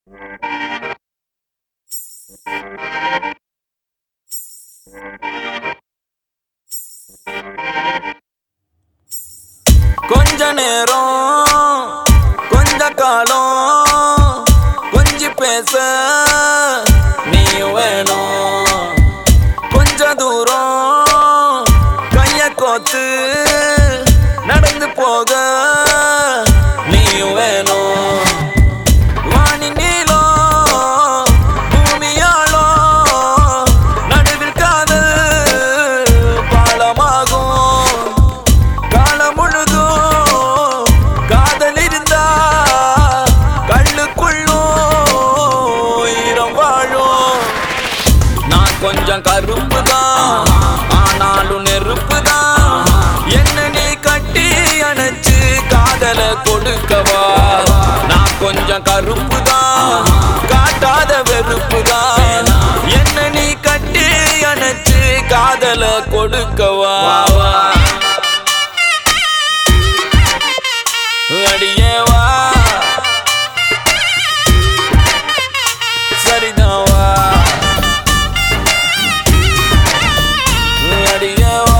கொஞ்ச நேரம் கொஞ்ச காலம் கொஞ்சி பேச நீ வேணும் கொஞ்ச தூரம் கைய கோத்து நடந்து போக நீ வேணும் வானி நீளம் பூமியாளோ நடுவில் காதல் பாலமாகும் காலம் முழுதும் காதல் இருந்தா கல்லுக்குள்ளும் ஈரம் வாழும் நான் கொஞ்சம் கருப்பு தான் ஆனாலும் நெருப்பு தான் என்ன நீ கட்டி அணைச்சு காதல கொடுக்கவா நான் கொஞ்சம் கருப்பு தான் காட்டாத வெறுப்பு தான் என்ன நீ கட்டி அணைச்சு காதல கொடுக்கவா அடியே வா சரிதான் வா அடியே வா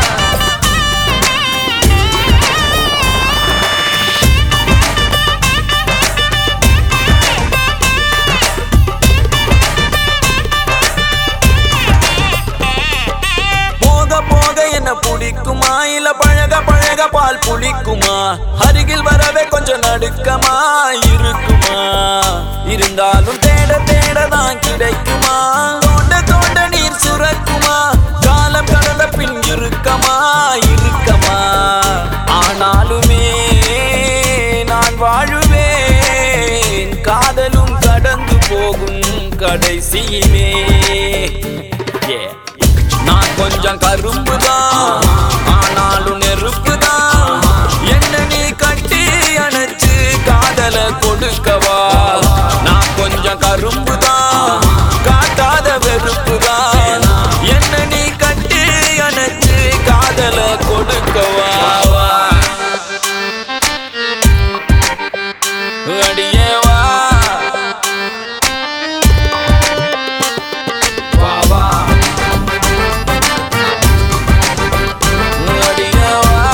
போக போக என்ன பிடிக்குமா இல்ல பழக பழக பால் புளிக்குமா அருகில் வரவே கொஞ்சம் நடுக்கமா இருக்குமா இருந்தாலும் தேட தேட தான் கிடைக்குமா தோண்ட தோண்ட நீர் சுரக்குமா காலம் கடந்த பின் இருக்கமா இருக்கமா ஆனாலுமே நான் வாழுவேன் காதலும் கடந்து போகும் கடைசியிலே Yeah. நான் கொஞ்சம் கரும்பு தான் ஆனாலும் நெருப்பு தான் என்ன நீ கட்டி அணைச்சு காதல கொடுக்கவா நான் கொஞ்சம் கரும்பு தான் காட்டாத வெறுப்பு தான் என்ன நீ கட்டி அணைச்சு காதல கொடுக்கவா அடியே வா வா வா அடியே வா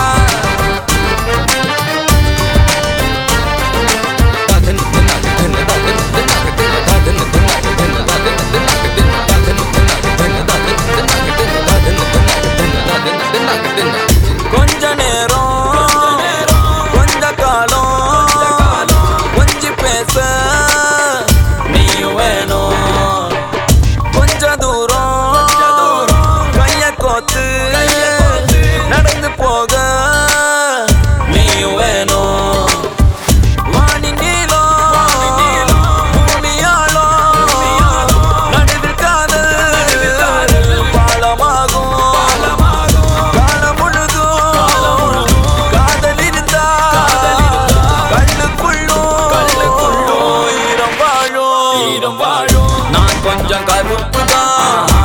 கொஞ்ச நேரம் கொஞ்ச காலம் கொஞ்சி பேச நீ வேணும் கொஞ்ச தூரம் கைய கோத்து நடந்து போக நீ வேணும் வானி நீளம் பூமியாளோ நடுவில் காதல் பாலமாகும் காலம் முழுதும் காதல் இருந்தா கல்லுக்குள்ளும் ஈரம் வாழும் ஈரம் வாழும் நான் கொஞ்சம் கருப்பு தான்